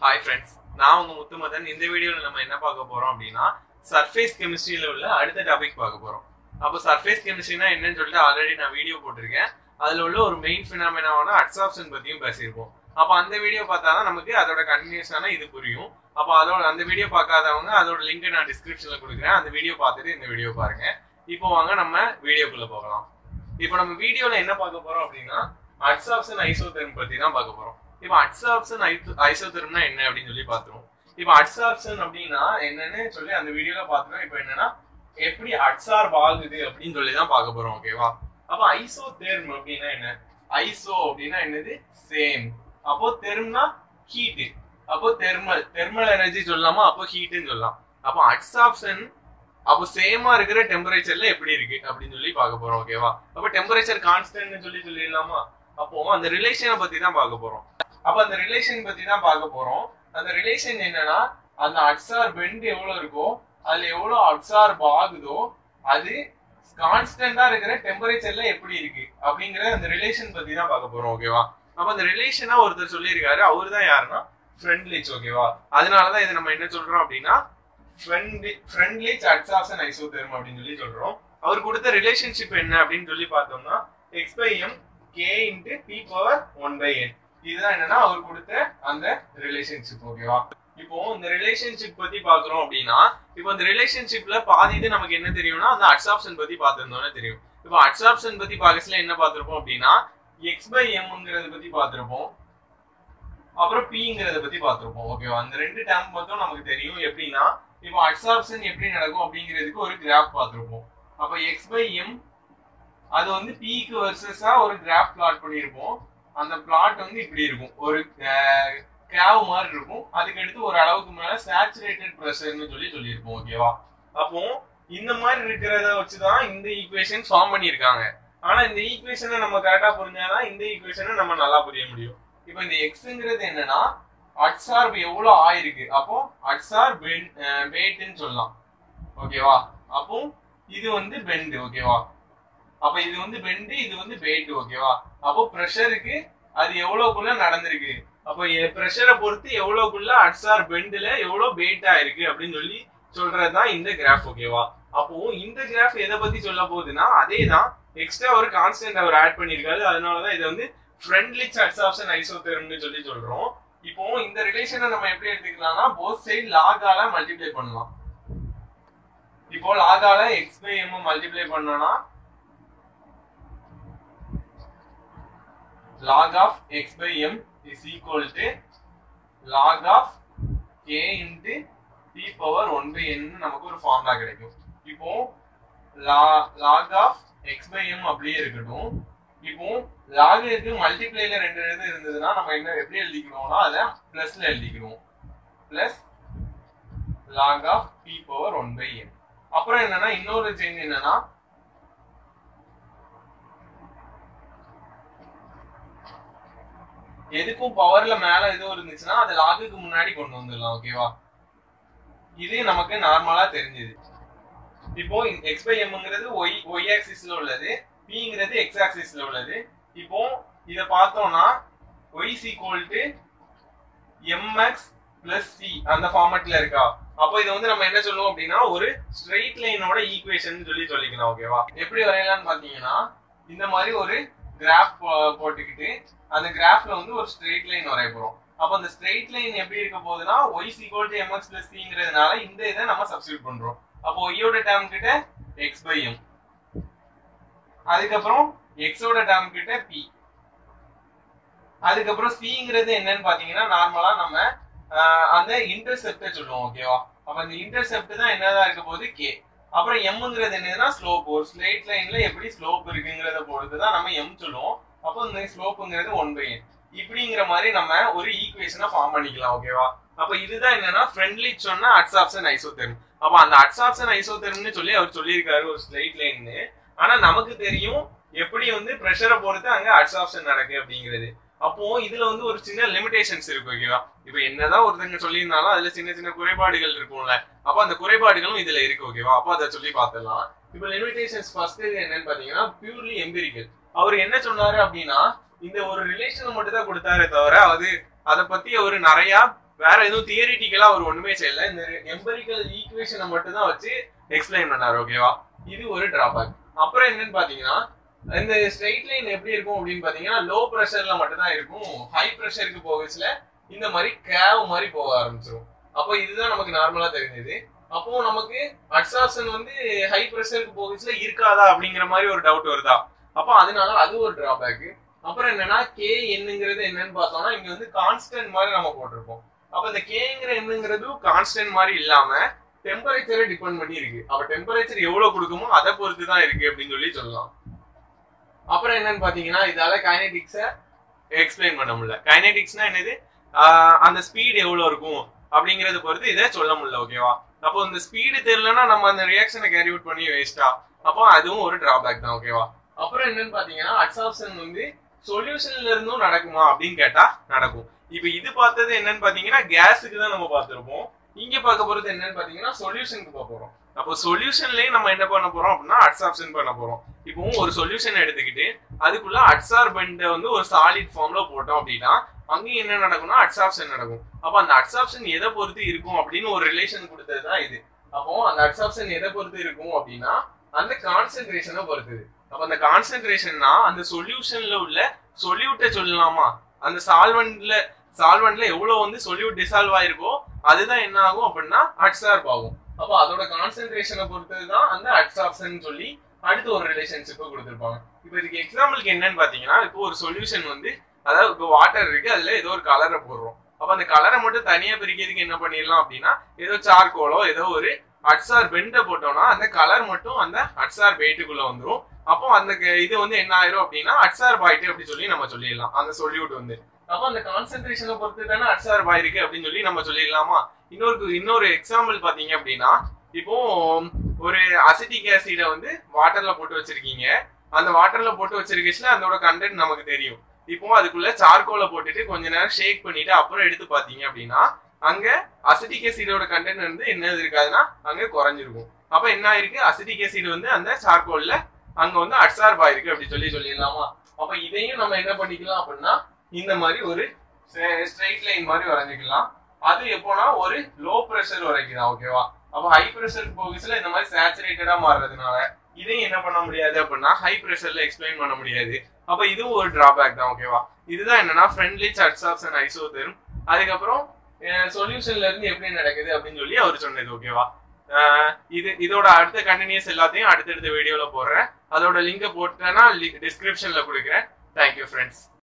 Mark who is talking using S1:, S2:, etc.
S1: hi friends நான் உங்க முத்துமதன் இந்த வீடியோல நம்ம என்ன பார்க்க போறோம் அப்படின்னா சர்ஃபேஸ் கெமிஸ்ட்ரியில உள்ள அடுத்த டாபிக் பார்க்க போறோம் அப்போ சர்ஃபேஸ் கெமிஸ்ட்ரினா என்னன்னு சொல்லிட்டு ஆல்ரெடி நான் வீடியோ போட்டிருக்கேன் அதுல உள்ள ஒரு மெயின் ஃபினாமினாவான அட்சாப்ஷன் பத்தியும் பேசியிருப்போம் அப்போ அந்த வீடியோ பார்த்தா தான் நமக்கு அதோட கண்டினியூஸான இது புரியும் அப்போ அதோட அந்த வீடியோ பார்க்காதவங்க அதோட லிங்க் நான் டிஸ்கிரிப்ஷன்ல கொடுக்குறேன் அந்த வீடியோ பார்த்துட்டு இந்த வீடியோ பாருங்க இப்போ வாங்க நம்ம வீடியோக்குள்ள போகலாம் இப்போ நம்ம வீடியோல என்ன பார்க்க போறோம் அப்படின்னா அட்சாப்ஷன் ஐசோதெர்ம் பத்தி தான் பார்க்க போறோம் இப்போ அட்சாப்ஷன் ஐசோதெர்ம்னா என்ன அப்படின்னு சொல்லி பார்த்துருவோம் இப்போ அட்சாப்ஷன் அப்படின்னா என்னன்னு சொல்லி அந்த வீடியோல பார்த்துருவோம் இப்போ என்னன்னா எப்படி அட்சார்ப் ஆகுது அப்படின்னு சொல்லி தான் பார்க்க போறோம் ஓகேவா அப்போ ஐசோதெர்ம் அப்படின்னா என்ன ஐசோ அப்படின்னா என்னது சேம் அப்போ தெர்ம்னா ஹீட் அப்போ தெர்மல் தெர்மல் எனர்ஜி சொல்லலாமா அப்போ ஹீட்னு சொல்லலாம் அப்போ அட்சாப்ஷன் அப்போ சேமா இருக்கிற டெம்பரேச்சர்ல எப்படி இருக்கு அப்படின்னு சொல்லி பார்க்க போறோம் ஓகேவா அப்போ டெம்பரேச்சர் கான்ஸ்டன்ட்னு சொல்லி சொல்லிடலாமா அப்போ அந்த ரிலேஷனை பத்தி தான் பார்க்க போறோம் அப்ப அந்த ரிலேஷன் பத்தி தான் பார்க்க போறோம் அந்த ரிலேஷன் என்னன்னா அந்த அட்சார் பெண்ட் எவ்வளவு இருக்கோ அதுல எவ்வளவு அட்சார்ப் ஆகுதோ அது கான்ஸ்டன்டா இருக்கிற டெம்பரேச்சர்ல எப்படி இருக்கு அப்படிங்கிற அந்த ரிலேஷன் பத்தி தான் பார்க்க போறோம் ஓகேவா அப்ப அந்த ரிலேஷனா ஒருத்தர் சொல்லியிருக்காரு அவரு தான் யாருன்னா ஃப்ரெண்ட்லிச் ஓகேவா அதனாலதான் இதை நம்ம என்ன சொல்றோம் அப்படின்னா ஃப்ரெண்ட்லிச் அட்சாப்ஷன் ஐசோதெர்ம் அப்படின்னு சொல்லி சொல்றோம் அவர் கொடுத்த ரிலேஷன்ஷிப் என்ன அப்படின்னு சொல்லி பார்த்தோம்னா X by M K into P power one by N இதுதான் என்னன்னா அவர் கொடுத்த அந்த ரிலேஷன்ஷிப் ஓகேவா இப்போ இந்த ரிலேஷன்ஷிப் பத்தி பாக்குறோம் அப்படின்னா இப்போ இந்த ரிலேஷன்ஷிப்ல பாதி இது நமக்கு என்ன தெரியும்னா அந்த அட்சாப்ஷன் பத்தி பார்த்திருந்தோம்னா தெரியும் இப்போ அட்சாப்ஷன் பத்தி பாக்கஸ்ல என்ன பார்த்திருப்போம் அப்படின்னா எக்ஸ் பை எம்ங்கிறத பத்தி பார்த்திருப்போம் அப்புறம் பிங்கிறத பத்தி பார்த்திருப்போம் ஓகேவா அந்த ரெண்டு டேம் மட்டும் நமக்கு தெரியும் எப்படின்னா இப்போ அட்சாப்ஷன் எப்படி நடக்கும் அப்படிங்கிறதுக்கு ஒரு கிராஃப் பார்த்திருப்போம் அப்ப எக்ஸ் பை எம் அது வந்து பிக்கு வர்சஸா ஒரு கிராஃப் பிளாட் பண்ணியிருப்போம் அந்த பிளாட் வந்து இப்படி இருக்கும் ஒரு கேவ் மாதிரி இருக்கும் அதுக்கு அடுத்து ஒரு அளவுக்கு மேல சேச்சுரேட்டட் ப்ரெஷர்னு சொல்லி சொல்லியிருப்போம் ஓகேவா அப்போ இந்த மாதிரி இருக்கிறத வச்சுதான் இந்த ஈக்குவேஷன் ஃபார்ம் பண்ணியிருக்காங்க ஆனா இந்த ஈக்குவேஷனை நம்ம கரெக்டா புரிஞ்சாதான் இந்த ஈக்குவேஷனை நம்ம நல்லா புரிய முடியும் இப்போ இந்த எக்ஸ்ங்கிறது என்னன்னா அட்சார்ப் எவ்வளவு ஆயிருக்கு அப்போ அட்சார் பெயிட்னு சொல்லலாம் ஓகேவா அப்போ இது வந்து பெண்ட் ஓகேவா அப்ப இது வந்து பெண்டு இது வந்து பெயிட் ஓகேவா அப்போ ப்ரெஷருக்கு அது எவ்வளவுக்குள்ள நடந்திருக்கு அப்போ ப்ரெஷரை பொறுத்து எவ்வளவுக்குள்ள அட்சார் பெண்டுல எவ்வளவு பெயிட் ஆயிருக்கு அப்படின்னு சொல்லி சொல்றதுதான் இந்த கிராஃப் ஓகேவா அப்போ இந்த கிராஃப் எதை பத்தி சொல்ல போகுதுன்னா அதே தான் எக்ஸ்ட்ரா ஒரு கான்ஸ்டன்ட் அவர் ஆட் பண்ணிருக்காரு அதனாலதான் இதை வந்து ஃப்ரெண்ட்லிச் அட்சாப்ஷன் ஐசோதெர்ம்னு சொல்லி சொல்றோம் இப்போ இந்த ரிலேஷனை நம்ம எப்படி எடுத்துக்கலாம்னா போத் சைடு லாகால மல்டிப்ளை பண்ணலாம் இப்போ லாகால எக்ஸ் பை எம் மல்டிப்ளை பண்ணோம்னா log of x by m is equal to log of k into p power 1 by n நமக்கு ஒரு ஃபார்முலா கிடைக்கும் இப்போ log of x by m அப்படியே இருக்கட்டும் இப்போ log இருக்கு மல்டிப்ளைல ரெண்டு இது இருந்ததுன்னா நம்ம என்ன எப்படி எழுதிக்கணும்னா அதை பிளஸ்ல எழுதிக்கணும் plus log of p power 1 by n அப்புறம் என்னன்னா இன்னொரு சேஞ்ச் என்னன்னா எதுக்கும் பவர்ல மேல எதுவும் இருந்துச்சுன்னா அது லாகுக்கு முன்னாடி கொண்டு வந்துடலாம் ஓகேவா இது நமக்கு நார்மலா தெரிஞ்சது இப்போ எக்ஸ் பை எம்ங்கிறது ஒய் ஒய் ஆக்சிஸ்ல உள்ளது பிங்கிறது எக்ஸ் ஆக்சிஸ்ல உள்ளது இப்போ இத பார்த்தோம்னா Y equal to M X plus C அந்த ஃபார்மேட்ல இருக்கா அப்போ இதை வந்து நம்ம என்ன சொல்லுவோம் அப்படின்னா ஒரு ஸ்ட்ரெயிட் லைனோட ஈக்குவேஷன் சொல்லி சொல்லிக்கலாம் ஓகேவா எப்படி வரையலாம்னு பாத்தீங்கன்னா இந்த மாதிரி ஒரு கிராஃப் போட்டுக்கிட்டு அந்த கிராஃப்ல வந்து ஒரு ஸ்ட்ரெயிட் லைன் வரைய போறோம் அப்ப அந்த ஸ்ட்ரெயிட் லைன் எப்படி இருக்க போகுதுன்னா Y equal to M X plus சிங்கிறதுனால இந்த இதை நம்ம சப்ஸ்டியூட் பண்றோம் அப்போ ஒய்யோட டேர்ம் கிட்ட எக்ஸ் பை எம் அதுக்கப்புறம் எக்ஸோட டேர்ம் கிட்ட பி அதுக்கப்புறம் சிங்கிறது என்னன்னு பாத்தீங்கன்னா நார்மலா நம்ம அந்த இன்டர்செப்ட சொல்லுவோம் ஓகேவா அப்ப அந்த இன்டர்செப்ட் தான் என்னதான் இருக்க போகுது கே அப்புறம் எம்ங்கிறது என்னதுன்னா ஸ்லோப் ஒரு ஸ்ட்ரெயிட் லைன்ல எப்படி ஸ்லோப் இருக்குங்கிறத பொறுத்து தான் நம்ம எம் சொல்லுவோம் அப்போ இந்த ஸ்லோப்புங்கிறது ஒன் பை என் இப்படிங்கிற மாதிரி நம்ம ஒரு ஈக்குவேஷனை ஃபார்ம் பண்ணிக்கலாம் ஓகேவா அப்ப இதுதான் என்னன்னா ஃப்ரெண்ட்லி சொன்னா அட்சாப்ஷன் ஐசோதெர்ம் அப்ப அந்த அட்சாப்ஷன் ஐசோதெர்ம்னு சொல்லி அவர் சொல்லியிருக்காரு ஒரு ஸ்ட்ரெயிட் லைன்னு ஆனா நமக்கு தெரியும் எப்படி வந்து ப்ரெஷரை பொறுத்து அங்க அட்சாப்ஷன் நடக்கு அப்படிங்கிறது அப்போ இதுல வந்து ஒரு சின்ன லிமிடேஷன்ஸ் இருக்கு ஓகேவா இப்ப என்னதான் ஒருத்தங்க சொல்லியிருந்தாலும் அதுல சின்ன சின்ன குறைபாடுகள் இருக்கும்ல அப்ப அந்த குறைபாடுகளும் இதுல இருக்கு ஓகேவா அப்போ அதை சொல்லி பார்த்துடலாம் இப்ப லிமிடேஷன்ஸ் ஃபர்ஸ்ட் என்னன்னு பாத்தீங்கன்னா பியூர்லி எம்பிரிக்கல் அவர் என்ன சொன்னாரு அப்படின்னா இந்த ஒரு ரிலேஷனை மட்டும் தான் கொடுத்தாரே தவிர அது அதை பத்தி அவர் நிறைய வேற எதுவும் தியரிட்டிக்கலா அவர் ஒண்ணுமே செய்யல இந்த எம்பரிக்கல் ஈக்குவேஷனை மட்டும் தான் வச்சு எக்ஸ்பிளைன் பண்ணாரு ஓகேவா இது ஒரு டிராபேக் அப்புறம் என்னன்னு பாத்தீங்கன்னா இந்த ஸ்ட்ரெயிட் லைன் எப்படி இருக்கும் அப்படின்னு பாத்தீங்கன்னா லோ ப்ரெஷர்ல மட்டும் தான் இருக்கும் ஹை ப்ரெஷருக்கு போகச்சுல இந்த மாதிரி கேவ் மாதிரி போக ஆரம்பிச்சிடும் அப்போ இதுதான் நமக்கு நார்மலா தெரிஞ்சது அப்போ நமக்கு அட்சாப்ஷன் வந்து ஹை ப்ரெஷருக்கு போகச்சுல இருக்காதா அப்படிங்கிற மாதிரி ஒரு டவுட் வருதா அப்போ அதனால அது ஒரு டிராபேக் அப்புறம் என்னன்னா கே என்னங்கிறது என்னன்னு பார்த்தோம்னா இங்க வந்து கான்ஸ்டன்ட் மாதிரி நம்ம போட்டிருப்போம் அப்ப இந்த கேங்கிற என்னங்கிறது கான்ஸ்டன்ட் மாதிரி இல்லாம டெம்பரேச்சரை டிபெண்ட் பண்ணி இருக்கு அப்ப டெம்பரேச்சர் எவ்வளவு கொடுக்குமோ அதை பொறுத்து தான் இருக்கு அப்படின்னு சொல்லி சொல்லலாம் அப்புறம் என்னன்னு பாத்தீங்கன்னா இதால கைனடிக்ஸ எக்ஸ்பிளைன் பண்ண முடியல கைனடிக்ஸ்னா என்னது ஆஹ் அந்த ஸ்பீட் எவ்வளவு இருக்கும் அப்படிங்கறத பொறுத்து இதை சொல்ல முடியல ஓகேவா அப்போ இந்த ஸ்பீடு தெரியலன்னா நம்ம அந்த ரியாக்ஷனை கேரி அவுட் பண்ணி வேஸ்டா அப்போ அதுவும் ஒரு டிராபேக் தான் ஓகேவா அப்புறம் என்னன்னு பாத்தீங்கன்னா அட்சாப்ஷன் வந்து சொல்யூஷன்ல இருந்தும் நடக்குமா அப்படின்னு கேட்டா நடக்கும் இப்ப இது பார்த்தது என்னன்னு பாத்தீங்கன்னா கேஸுக்கு தான் நம்ம பார்த்திருப்போம் இங்க பார்க்க போறது என்னன்னு பாத்தீங்கன்னா சொல்யூஷனுக்கு பார்க்க போறோம் அப்போ சொல்யூஷன்லயே நம்ம என்ன பண்ண போறோம் அப்படின்னா அட்சாப்ஷன் பண்ண போறோம் இப்போ ஒரு சொல்யூஷன் எடுத்துக்கிட்டு அதுக்குள்ள அட்சார்பெண்ட் வந்து ஒரு சாலிட் ஃபார்ம்ல போட்டோம் அப்படின்னா அங்கேயும் என்ன நடக்கும்னா அட்சாப்ஷன் நடக்கும் அப்ப அந்த அட்சாப்ஷன் எதை பொறுத்து இருக்கும் அப்படின்னு ஒரு ரிலேஷன் கொடுத்தது தான் இது அப்போ அந்த அட்சாப்ஷன் எதை பொறுத்து இருக்கும் அப்படின்னா அந்த கான்சென்ட்ரேஷனை பொறுத்தது அப்ப அந்த கான்சென்ட்ரேஷன்னா அந்த சொல்யூஷன்ல உள்ள சொல்யூட்டை சொல்லலாமா அந்த சால்வெண்ட்ல சால்வெண்ட்ல எவ்வளவு வந்து சொல்யூட் டிசால்வ் ஆயிருக்கோ அதுதான் என்ன ஆகும் அப்படின்னா அட்சார்ப் ஆகும் அப்போ அதோட கான்சென்ட்ரேஷனை பொறுத்தது தான் அந்த அட்சாப்ஷன் சொல்லி அடுத்து ஒரு ரிலேஷன்ஷிப்பை கொடுத்துருப்பாங்க இப்போ இதுக்கு எக்ஸாம்பிளுக்கு என்னன்னு பாத்தீங்கன்னா இப்போ ஒரு சொல்யூஷன் வந்து அதாவது இப்போ வாட்டர் இருக்கு அதுல ஏதோ ஒரு கலரை போடுறோம் அப்ப அந்த கலரை மட்டும் தனியா பிரிக்கிறதுக்கு என்ன பண்ணிடலாம் அப்படின்னா ஏதோ சார்கோலோ ஏதோ ஒரு அட்சார் பெண்டை போட்டோம்னா அந்த கலர் மட்டும் அந்த அட்சார் பெயிட்டுக்குள்ள வந்துரும் அப்போ அந்த க- இது வந்து என்ன ஆயிரும் அப்படின்னா அட்சார் பாயிட்டு அப்படி சொல்லி நம்ம சொல்லிடலாம் அந்த சொல்யூட் வந்து அப்போ அந்த கான்சென்ட்ரேஷனை பொறுத்து தானே அட்சார் பாய் இருக்கு அப்படின்னு சொல்லி நம்ம சொல்லிடலாமா இன்னொரு இன்னொரு எக்ஸாம்பிள் பாத்தீங்க அப்படின்னா இப்போ ஒரு அசிட்டிக் ஆசிட வந்து வாட்டர்ல போட்டு வச்சிருக்கீங்க அந்த வாட்டர்ல போட்டு வச்சிருக்கச்சுல அதோட கண்டென்ட் நமக்கு தெரியும் இப்போ அதுக்குள்ள சார்கோலை போட்டுட்டு கொஞ்ச நேரம் ஷேக் பண்ணிட்டு அப்புறம் எடுத்து பாத்தீங்க அப்படின்னா அங்க அசிட்டிக் ஆசிடோட கண்டென்ட் வந்து என்ன இருக்காதுன்னா அங்க குறைஞ்சிருக்கும் அப்ப என்ன ஆயிருக்கு அசிட்டிக் ஆசிட் வந்து அந்த சார்கோல்ல அங்க வந்து அட்சார்ப் ஆயிருக்கு அப்படி சொல்லி சொல்லிடலாமா அப்ப இதையும் நம்ம என்ன பண்ணிக்கலாம் அப்படின்னா இந்த மாதிரி ஒரு ஸ்ட்ரைட் லைன் மாதிரி வரைஞ்சிக்கலாம் அது எப்போனா ஒரு லோ ப்ரெஷர் வரைக்கும் தான் ஓகேவா அப்ப ஹை ப்ரெஷருக்கு போகச்சுல இந்த மாதிரி சேச்சுரேட்டடா மாறுறதுனால இதையும் என்ன பண்ண முடியாது அப்படின்னா ஹை ப்ரெஷர்ல எக்ஸ்பிளைன் பண்ண முடியாது அப்ப இதுவும் ஒரு டிராபேக் தான் ஓகேவா இதுதான் என்னன்னா ஃப்ரெண்ட்லி சட்ஸ் அண்ட் ஐசோதெரும் அதுக்கப்புறம் சொல்யூஷன்ல இருந்து எப்படி நடக்குது அப்படின்னு சொல்லி அவர் சொன்னது ஓகேவா அஹ் இது இதோட அடுத்த கண்டினியூஸ் எல்லாத்தையும் அடுத்தடுத்த வீடியோல போடுறேன் அதோட லிங்கை போட்டேன்னா டிஸ்கிரிப்ஷன்ல கொடுக்குறேன் தேங்க்யூ ஃப்ரெண்ட்ஸ்